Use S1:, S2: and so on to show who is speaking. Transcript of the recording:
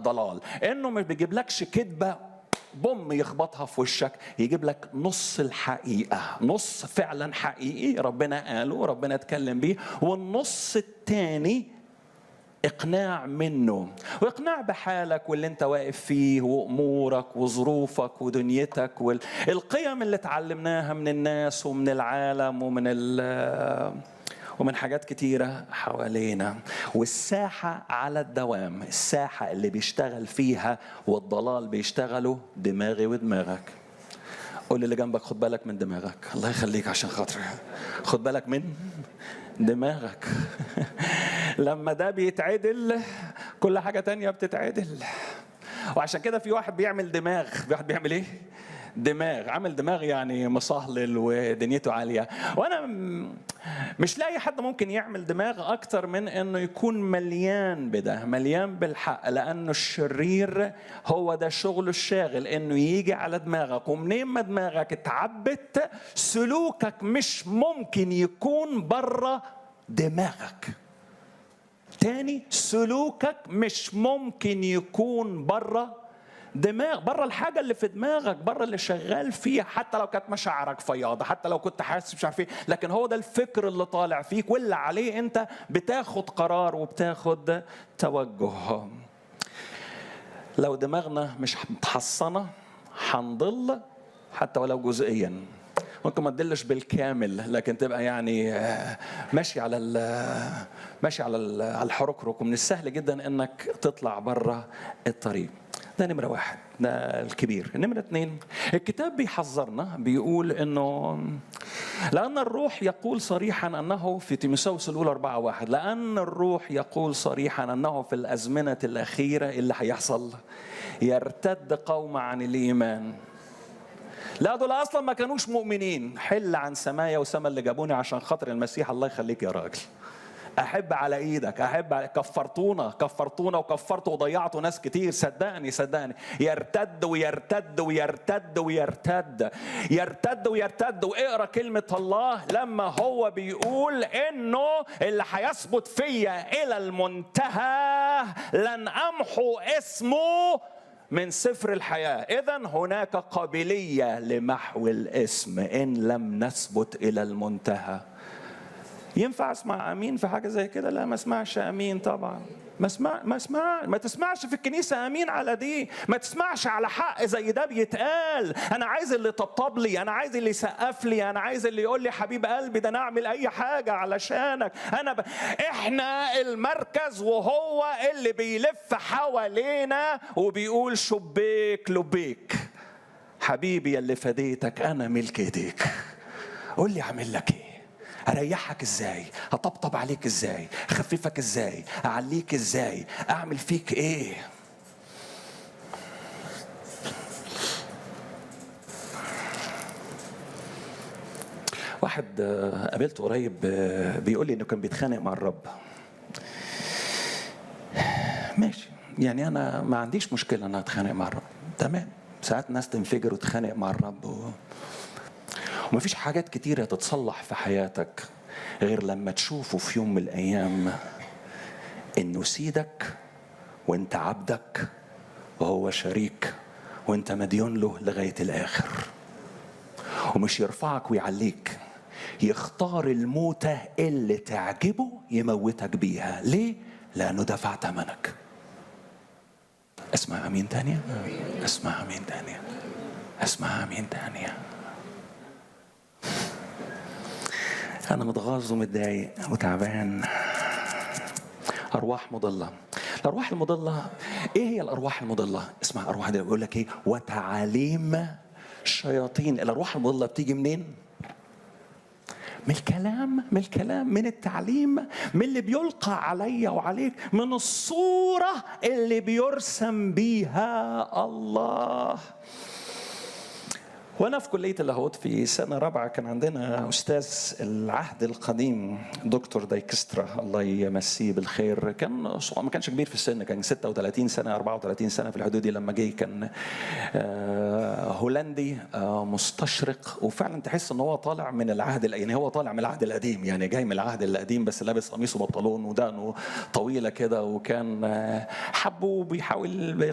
S1: الضلال انه ما بيجيبلكش كذبه بوم يخبطها في وشك يجيب لك نص الحقيقة نص فعلا حقيقي ربنا قاله ربنا اتكلم بيه والنص التاني اقناع منه واقناع بحالك واللي انت واقف فيه وامورك وظروفك ودنيتك والقيم اللي اتعلمناها من الناس ومن العالم ومن ال ومن حاجات كتيرة حوالينا والساحة على الدوام الساحة اللي بيشتغل فيها والضلال بيشتغلوا دماغي ودماغك قول اللي جنبك خد بالك من دماغك الله يخليك عشان خاطري خد بالك من دماغك لما ده بيتعدل كل حاجة تانية بتتعدل وعشان كده في واحد بيعمل دماغ في واحد بيعمل ايه دماغ عامل دماغ يعني مصهلل ودنيته عالية وأنا مش لاقي حد ممكن يعمل دماغ أكتر من إنه يكون مليان بده مليان بالحق لأنه الشرير هو ده شغله الشاغل إنه يجي على دماغك ومنين ما دماغك اتعبت سلوكك مش ممكن يكون بره دماغك تاني سلوكك مش ممكن يكون بره دماغ بره الحاجه اللي في دماغك بره اللي شغال فيها حتى لو كانت مشاعرك فياضه حتى لو كنت حاسس مش عارف ايه لكن هو ده الفكر اللي طالع فيك واللي عليه انت بتاخد قرار وبتاخد توجه لو دماغنا مش متحصنه هنضل حتى ولو جزئيا ممكن ما تدلش بالكامل لكن تبقى يعني ماشي على ماشي على على الحركرك ومن السهل جدا انك تطلع بره الطريق ده نمرة واحد ده الكبير نمرة اثنين الكتاب بيحذرنا بيقول انه لأن الروح يقول صريحا أنه في تيموثاوس الأولى أربعة واحد لأن الروح يقول صريحا أنه في الأزمنة الأخيرة اللي هيحصل يرتد قوم عن الإيمان لا دول اصلا ما كانوش مؤمنين حل عن سمايا وسما اللي جابوني عشان خاطر المسيح الله يخليك يا راجل احب على ايدك احب على كفرتونا كفرتونا وكفرتوا وضيعتوا ناس كتير صدقني صدقني يرتد ويرتد ويرتد ويرتد يرتد ويرتد واقرا كلمه الله لما هو بيقول انه اللي هيثبت فيا الى المنتهى لن امحو اسمه من سفر الحياة إذا هناك قابلية لمحو الاسم إن لم نثبت إلى المنتهى ينفع اسمع امين في حاجه زي كده لا ما اسمعش امين طبعا ما اسمع ما اسمع ما تسمعش في الكنيسه امين على دي ما تسمعش على حق زي ده بيتقال انا عايز اللي يطبطب لي انا عايز اللي يسقف لي انا عايز اللي يقول لي حبيب قلبي ده انا اعمل اي حاجه علشانك انا ب... احنا المركز وهو اللي بيلف حوالينا وبيقول شبيك لبيك حبيبي اللي فديتك انا ملك ايديك قول لي اعمل لك ايه اريحك ازاي اطبطب عليك ازاي اخففك ازاي اعليك ازاي اعمل فيك ايه واحد قابلته قريب بيقول لي انه كان بيتخانق مع الرب ماشي يعني انا ما عنديش مشكله ان اتخانق مع الرب تمام ساعات ناس تنفجر وتخانق مع الرب و... ومفيش حاجات كتيرة تتصلح في حياتك غير لما تشوفه في يوم من الأيام إنه سيدك وإنت عبدك وهو شريك وإنت مديون له لغاية الآخر ومش يرفعك ويعليك يختار الموتة اللي تعجبه يموتك بيها ليه؟ لأنه دفع ثمنك اسمع أمين تانية اسمع أمين تانية اسمع أمين تانية أنا متغاظ ومتضايق وتعبان أرواح مضلة الأرواح المضلة إيه هي الأرواح المضلة؟ اسمع أرواح دي بيقول لك إيه؟ وتعاليم الشياطين الأرواح المضلة بتيجي منين؟ من الكلام من الكلام من التعليم من اللي بيلقى عليا وعليك من الصورة اللي بيرسم بيها الله وانا في كليه اللاهوت في سنه رابعه كان عندنا استاذ العهد القديم دكتور دايكسترا الله يمسيه بالخير كان ما كانش كبير في السن كان 36 سنه 34 سنه في الحدود دي لما جه كان هولندي مستشرق وفعلا تحس ان هو طالع من العهد يعني هو طالع من العهد القديم يعني جاي من العهد القديم بس لابس قميص وبنطلون ودقنه طويله كده وكان حبه بيحاول